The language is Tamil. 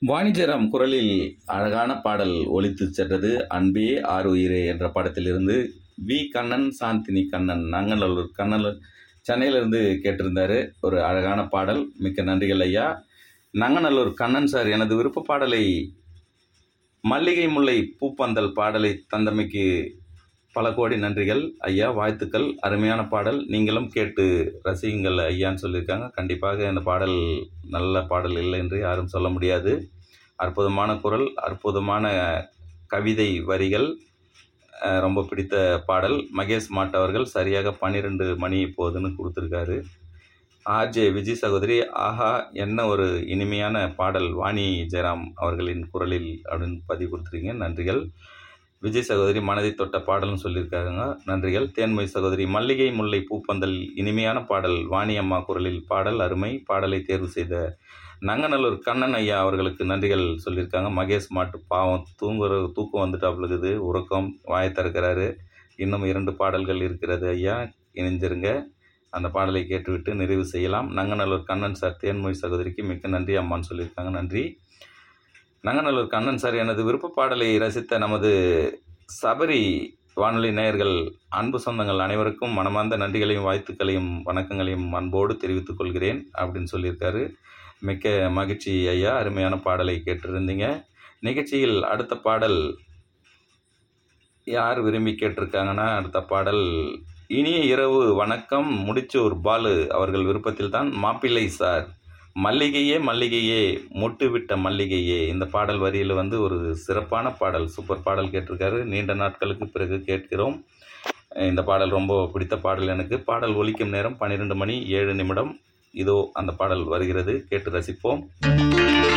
வாணிஜராம் குரலில் அழகான பாடல் ஒலித்துச் சென்றது அன்பே ஆர் உயிரே என்ற படத்திலிருந்து வி கண்ணன் சாந்தினி கண்ணன் நாங்கநல்லூர் கண்ணன் சென்னையிலிருந்து கேட்டிருந்தாரு ஒரு அழகான பாடல் மிக்க நன்றிகள் ஐயா நங்கநல்லூர் கண்ணன் சார் எனது விருப்ப பாடலை மல்லிகை முல்லை பூப்பந்தல் பாடலை தந்தமைக்கு பல கோடி நன்றிகள் ஐயா வாழ்த்துக்கள் அருமையான பாடல் நீங்களும் கேட்டு ரசியுங்கள் ஐயான்னு சொல்லியிருக்காங்க கண்டிப்பாக இந்த பாடல் நல்ல பாடல் இல்லை என்று யாரும் சொல்ல முடியாது அற்புதமான குரல் அற்புதமான கவிதை வரிகள் அஹ், ரொம்ப பிடித்த பாடல் மகேஷ் மாட் அவர்கள் சரியாக பன்னிரெண்டு மணி இப்போதுன்னு கொடுத்துருக்காரு ஆர்ஜே விஜய் சகோதரி ஆஹா என்ன ஒரு இனிமையான பாடல் வாணி ஜெயராம் அவர்களின் குரலில் அப்படின்னு பதிவு கொடுத்துருக்கீங்க நன்றிகள் விஜய் சகோதரி மனதை தொட்ட பாடல்னு சொல்லியிருக்காங்க நன்றிகள் தேன்மொழி சகோதரி மல்லிகை முல்லை பூப்பந்தல் இனிமையான பாடல் வாணி அம்மா குரலில் பாடல் அருமை பாடலை தேர்வு செய்த நங்கநல்லூர் கண்ணன் ஐயா அவர்களுக்கு நன்றிகள் சொல்லியிருக்காங்க மகேஷ் மாட்டு பாவம் தூங்குற தூக்கம் வந்துட்டாப்புலுக்குது உறக்கம் வாயை திறக்கிறாரு இன்னும் இரண்டு பாடல்கள் இருக்கிறது ஐயா இணைஞ்சிருங்க அந்த பாடலை கேட்டுவிட்டு நிறைவு செய்யலாம் நங்கநல்லூர் கண்ணன் சார் தேன்மொழி சகோதரிக்கு மிக்க நன்றி அம்மான்னு சொல்லியிருக்காங்க நன்றி நங்கநல்லூர் கண்ணன் சார் எனது விருப்ப பாடலை ரசித்த நமது சபரி வானொலி நேயர்கள் அன்பு சொந்தங்கள் அனைவருக்கும் மனமார்ந்த நன்றிகளையும் வாழ்த்துக்களையும் வணக்கங்களையும் அன்போடு தெரிவித்துக் கொள்கிறேன் அப்படின்னு சொல்லியிருக்காரு மிக்க மகிழ்ச்சி ஐயா அருமையான பாடலை கேட்டிருந்தீங்க நிகழ்ச்சியில் அடுத்த பாடல் யார் விரும்பி கேட்டிருக்காங்கன்னா அடுத்த பாடல் இனிய இரவு வணக்கம் முடிச்சூர் பாலு அவர்கள் விருப்பத்தில் தான் மாப்பிள்ளை சார் மல்லிகையே மல்லிகையே மொட்டு விட்ட மல்லிகையே இந்த பாடல் வரியில் வந்து ஒரு சிறப்பான பாடல் சூப்பர் பாடல் கேட்டிருக்காரு நீண்ட நாட்களுக்கு பிறகு கேட்கிறோம் இந்த பாடல் ரொம்ப பிடித்த பாடல் எனக்கு பாடல் ஒலிக்கும் நேரம் பன்னிரெண்டு மணி ஏழு நிமிடம் இதோ அந்த பாடல் வருகிறது கேட்டு ரசிப்போம்